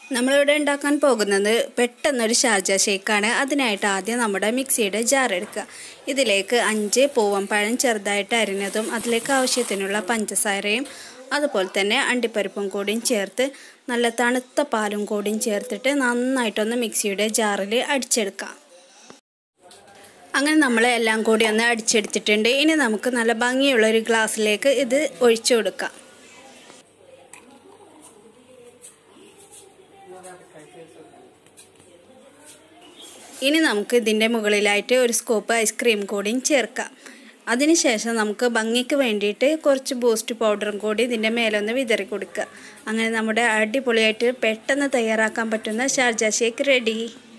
നമ്മളിവിടെ ഉണ്ടാക്കാൻ പോകുന്നത് പെട്ടെന്നൊരു ഷാർജ ഷേക്കാണ് അതിനായിട്ട് ആദ്യം നമ്മുടെ മിക്സിയുടെ ജാർ എടുക്കുക ഇതിലേക്ക് അഞ്ച് പൂവൻ പഴം ചെറുതായിട്ട് അരിഞ്ഞതും അതിലേക്ക് ആവശ്യത്തിനുള്ള പഞ്ചസാരയും അതുപോലെ തന്നെ അണ്ടിപ്പരിപ്പും കൂടിയും ചേർത്ത് നല്ല തണുത്ത പാലും കൂടിയും ചേർത്തിട്ട് നന്നായിട്ടൊന്ന് മിക്സിയുടെ ജാറിൽ അടിച്ചെടുക്കാം അങ്ങനെ നമ്മൾ എല്ലാം കൂടി ഒന്ന് അടിച്ചെടുത്തിട്ടുണ്ട് ഇനി നമുക്ക് നല്ല ഭംഗിയുള്ള ഒരു ഗ്ലാസ്സിലേക്ക് ഇത് ഒഴിച്ചു കൊടുക്കാം ഇനി നമുക്ക് ഇതിൻ്റെ മുകളിലായിട്ട് ഒരു സ്കൂപ്പ് ഐസ്ക്രീം കൂടിയും ചേർക്കാം അതിനുശേഷം നമുക്ക് ഭംഗിക്ക് വേണ്ടിയിട്ട് കുറച്ച് ബൂസ്റ്റ് പൗഡറും കൂടി ഇതിൻ്റെ മേലൊന്ന് വിതറി കൊടുക്കുക അങ്ങനെ നമ്മുടെ അടിപൊളിയായിട്ട് പെട്ടെന്ന് തയ്യാറാക്കാൻ പറ്റുന്ന ഷാർജ ഷേക്ക് റെഡി